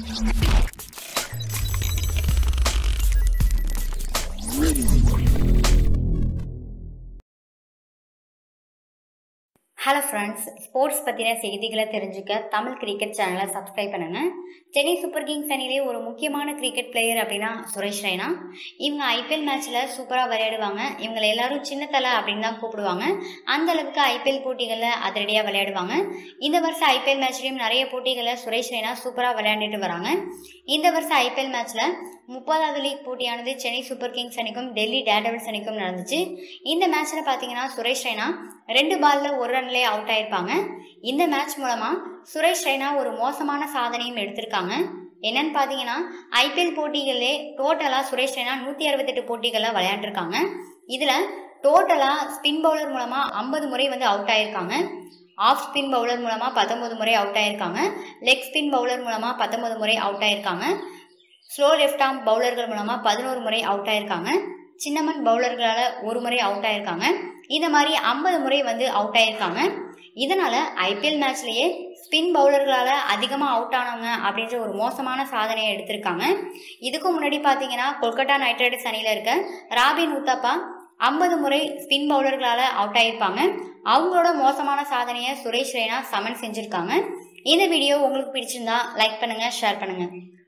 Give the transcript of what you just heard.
hello friends sports பற்றின செய்திகளை தெரிஞ்சுக்க தமிழ் கிரிக்கெட் சேனலை சப்ஸ்கிரைப் பண்ணுங்க சென்னை சூப்பர் கிங்ஸ் அணியிலே ஒரு முக்கியமான கிரிக்கெட் பிளேயர் அப்படின்னா சுரேஷ் ரெய்னா இவங்க ஐபிஎல் மேட்ச்சில் சூப்பராக விளையாடுவாங்க இவங்களை எல்லாரும் சின்ன தலை அப்படின்னு தான் கூப்பிடுவாங்க அந்த அளவுக்கு ஐபிஎல் போட்டிகளில் அதிரடியாக விளையாடுவாங்க இந்த வருஷம் ஐபிஎல் மேட்ச்லேயும் நிறைய போட்டிகளில் சுரேஷ் ரெய்னா சூப்பராக விளையாண்டுட்டு வராங்க இந்த வருஷம் ஐபிஎல் மேட்ச்சில் முப்பதாவது லீக் போட்டியானது சென்னை சூப்பர் கிங்ஸ் அணிக்கும் டெல்லி டேர்டபிள்ஸ் அணிக்கும் நடந்துச்சு இந்த மேட்ச்சில் பார்த்தீங்கன்னா சுரேஷ் ரெய்னா ரெண்டு பாலில் ஒரு ரன்லேயே அவுட் ஆயிருப்பாங்க இந்த மேட்ச் மூலமாக சுரேஷ் ரெய்னா ஒரு மோசமான சாதனையும் எடுத்திருக்காங்க என்னன்னு பார்த்தீங்கன்னா ஐபிஎல் போட்டிகளிலே டோட்டலாக சுரேஷ் ரெய்னா நூற்றி அறுபத்தெட்டு போட்டிகளில் விளையாண்டுருக்காங்க இதில் டோட்டலாக ஸ்பின் பவுலர் மூலமாக ஐம்பது முறை வந்து அவுட் ஆயிருக்காங்க ஆஃப் ஸ்பின் பவுலர் மூலமாக பத்தொம்பது முறை அவுட் ஆயிருக்காங்க லெக் ஸ்பின் பவுலர் மூலமாக பத்தொம்பது முறை அவுட் ஆயிருக்காங்க ஸ்லோ லெஃப்ட் ஆர்ம் பவுலர்கள் மூலமாக பதினோரு முறை அவுட் ஆயிருக்காங்க சின்னமன் பவுலர்களால் ஒரு முறை அவுட் ஆயிருக்காங்க இந்த மாதிரி ஐம்பது முறை வந்து அவுட் ஆயிருக்காங்க இதனால ஐபிஎல் மேட்ச்லயே ஸ்பின் பவுலர்களால் அதிகமாக அவுட் ஆனவங்க அப்படின்ற ஒரு மோசமான சாதனையை எடுத்திருக்காங்க இதுக்கு முன்னாடி பார்த்தீங்கன்னா கொல்கத்தா நைட் ரைடர்ஸ் அணியில் இருக்க ராபின் உத்தப்பா ஐம்பது முறை ஸ்பின் பவுலர்களால் அவுட் ஆயிருப்பாங்க அவங்களோட மோசமான சாதனையை சுரேஷ் ரெய்னா சமன் செஞ்சுருக்காங்க இந்த வீடியோ உங்களுக்கு பிடிச்சிருந்தா லைக் பண்ணுங்கள் ஷேர் பண்ணுங்கள்